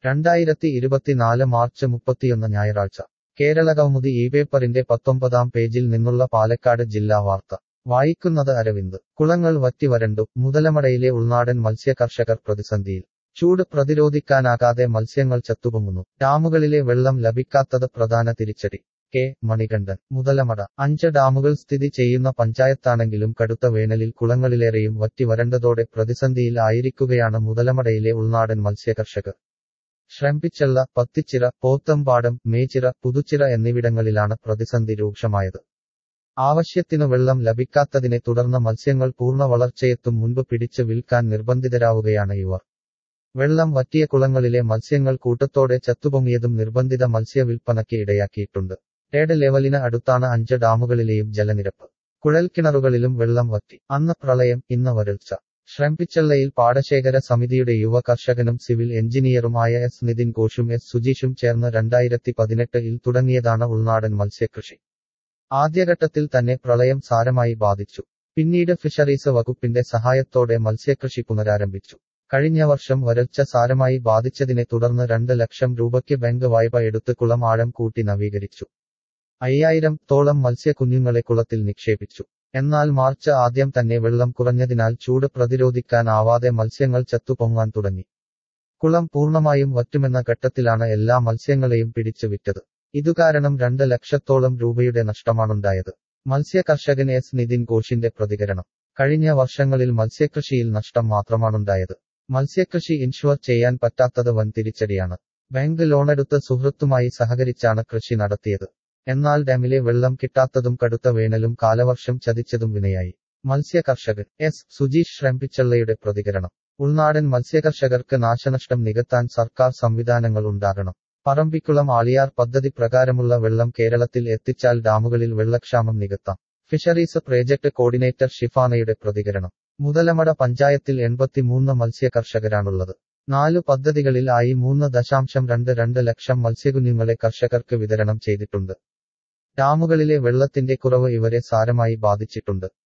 രണ്ടായിരത്തി ഇരുപത്തിനാല് മാർച്ച് മുപ്പത്തിയൊന്ന് ഞായറാഴ്ച കേരള കൗമുദി ഈ പേപ്പറിന്റെ പത്തൊമ്പതാം പേജിൽ നിന്നുള്ള പാലക്കാട് ജില്ലാ വാർത്ത വായിക്കുന്നത് അരവിന്ദ് കുളങ്ങൾ വറ്റി വരണ്ടു മുതലമടയിലെ ഉൾനാടൻ മത്സ്യ കർഷകർ പ്രതിസന്ധിയിൽ ചൂട് പ്രതിരോധിക്കാനാകാതെ മത്സ്യങ്ങൾ ചത്തുപൊങ്ങുന്നു ഡാമുകളിലെ വെള്ളം ലഭിക്കാത്തത് പ്രധാന തിരിച്ചടി കെ മണികണ്ഠൻ മുതലമട അഞ്ച് ഡാമുകൾ സ്ഥിതി ചെയ്യുന്ന പഞ്ചായത്താണെങ്കിലും കടുത്ത വേനലിൽ കുളങ്ങളിലേറെയും വറ്റി വരണ്ടതോടെ പ്രതിസന്ധിയിൽ ആയിരിക്കുകയാണ് മുതലമടയിലെ ഉൾനാടൻ മത്സ്യ കർഷകർ ശ്രംപിച്ചള്ള പത്തിച്ചിറ പോത്തമ്പാടം മേച്ചിറ പുതുച്ചിറ എന്നിവിടങ്ങളിലാണ് പ്രതിസന്ധി രൂക്ഷമായത് ആവശ്യത്തിനു വെള്ളം ലഭിക്കാത്തതിനെ തുടർന്ന് മത്സ്യങ്ങൾ പൂർണ്ണ വളർച്ചയെത്തും മുൻപ് പിടിച്ച് വിൽക്കാൻ നിർബന്ധിതരാവുകയാണ് ഇവർ വെള്ളം വറ്റിയ കുളങ്ങളിലെ മത്സ്യങ്ങൾ കൂട്ടത്തോടെ ചത്തുപൊങ്ങിയതും നിർബന്ധിത മത്സ്യ വിൽപ്പനയ്ക്ക് ഇടയാക്കിയിട്ടുണ്ട് ടേഡ് ലെവലിന് അടുത്താണ് അഞ്ച് ഡാമുകളിലെയും ജലനിരപ്പ് കുഴൽക്കിണറുകളിലും വെള്ളം വറ്റി അന്ന് പ്രളയം ഇന്ന് വരൾച്ച ശ്രംപിച്ചള്ളയിൽ പാടശേഖര സമിതിയുടെ യുവ കർഷകനും സിവിൽ എഞ്ചിനീയറുമായ എസ് നിതിൻ ഘോഷും എസ് സുജീഷും ചേർന്ന് രണ്ടായിരത്തി പതിനെട്ടിൽ തുടങ്ങിയതാണ് ഉൾനാടൻ മത്സ്യകൃഷി ആദ്യഘട്ടത്തിൽ തന്നെ പ്രളയം സാരമായി ബാധിച്ചു പിന്നീട് ഫിഷറീസ് വകുപ്പിന്റെ സഹായത്തോടെ മത്സ്യകൃഷി പുനരാരംഭിച്ചു കഴിഞ്ഞ വർഷം വരൾച്ച സാരമായി ബാധിച്ചതിനെ തുടർന്ന് രണ്ട് ലക്ഷം രൂപയ്ക്ക് ബാങ്ക് വായ്പ എടുത്ത് കുളം ആഴം കൂട്ടി നവീകരിച്ചു അയ്യായിരം തോളം മത്സ്യക്കുഞ്ഞുങ്ങളെ കുളത്തിൽ നിക്ഷേപിച്ചു എന്നാൽ മാർച്ച് ആദ്യം തന്നെ വെള്ളം കുറഞ്ഞതിനാൽ ചൂട് പ്രതിരോധിക്കാനാവാതെ മത്സ്യങ്ങൾ ചത്തുപൊങ്ങാൻ തുടങ്ങി കുളം പൂർണ്ണമായും വറ്റുമെന്ന ഘട്ടത്തിലാണ് എല്ലാ മത്സ്യങ്ങളെയും പിടിച്ചു വിറ്റത് ഇതുകാരണം രണ്ട് ലക്ഷത്തോളം രൂപയുടെ നഷ്ടമാണുണ്ടായത് മത്സ്യ കർഷകൻ എസ് നിതിൻ ഘോഷിന്റെ പ്രതികരണം കഴിഞ്ഞ വർഷങ്ങളിൽ മത്സ്യകൃഷിയിൽ നഷ്ടം മാത്രമാണുണ്ടായത് മത്സ്യകൃഷി ഇൻഷുർ ചെയ്യാൻ പറ്റാത്തത് വൻ തിരിച്ചടിയാണ് ബാങ്ക് ലോണെടുത്ത് സുഹൃത്തുമായി സഹകരിച്ചാണ് കൃഷി നടത്തിയത് എന്നാൽ ഡാമിലെ വെള്ളം കിട്ടാത്തതും കടുത്ത വേനലും കാലവർഷം ചതിച്ചതും വിനയായി മത്സ്യ കർഷകൻ എസ് സുജീഷ് ശ്രംപിച്ചള്ളയുടെ പ്രതികരണം ഉൾനാടൻ മത്സ്യകർഷകർക്ക് നാശനഷ്ടം നികത്താൻ സർക്കാർ സംവിധാനങ്ങൾ ഉണ്ടാകണം പറമ്പിക്കുളം ആളിയാർ പദ്ധതി പ്രകാരമുള്ള വെള്ളം കേരളത്തിൽ എത്തിച്ചാൽ ഡാമുകളിൽ വെള്ളക്ഷാമം നികത്താം ഫിഷറീസ് പ്രോജക്ട് കോർഡിനേറ്റർ ഷിഫാനയുടെ പ്രതികരണം മുതലമട പഞ്ചായത്തിൽ എൺപത്തിമൂന്ന് മത്സ്യ കർഷകരാണുള്ളത് നാലു പദ്ധതികളിൽ ആയി മൂന്ന് ദശാംശം രണ്ട് രണ്ട് ലക്ഷം മത്സ്യകുഞ്ഞുങ്ങളെ കർഷകർക്ക് വിതരണം ചെയ്തിട്ടുണ്ട് ഡാമുകളിലെ വെള്ളത്തിന്റെ കുറവ് ഇവരെ സാരമായി ബാധിച്ചിട്ടുണ്ട്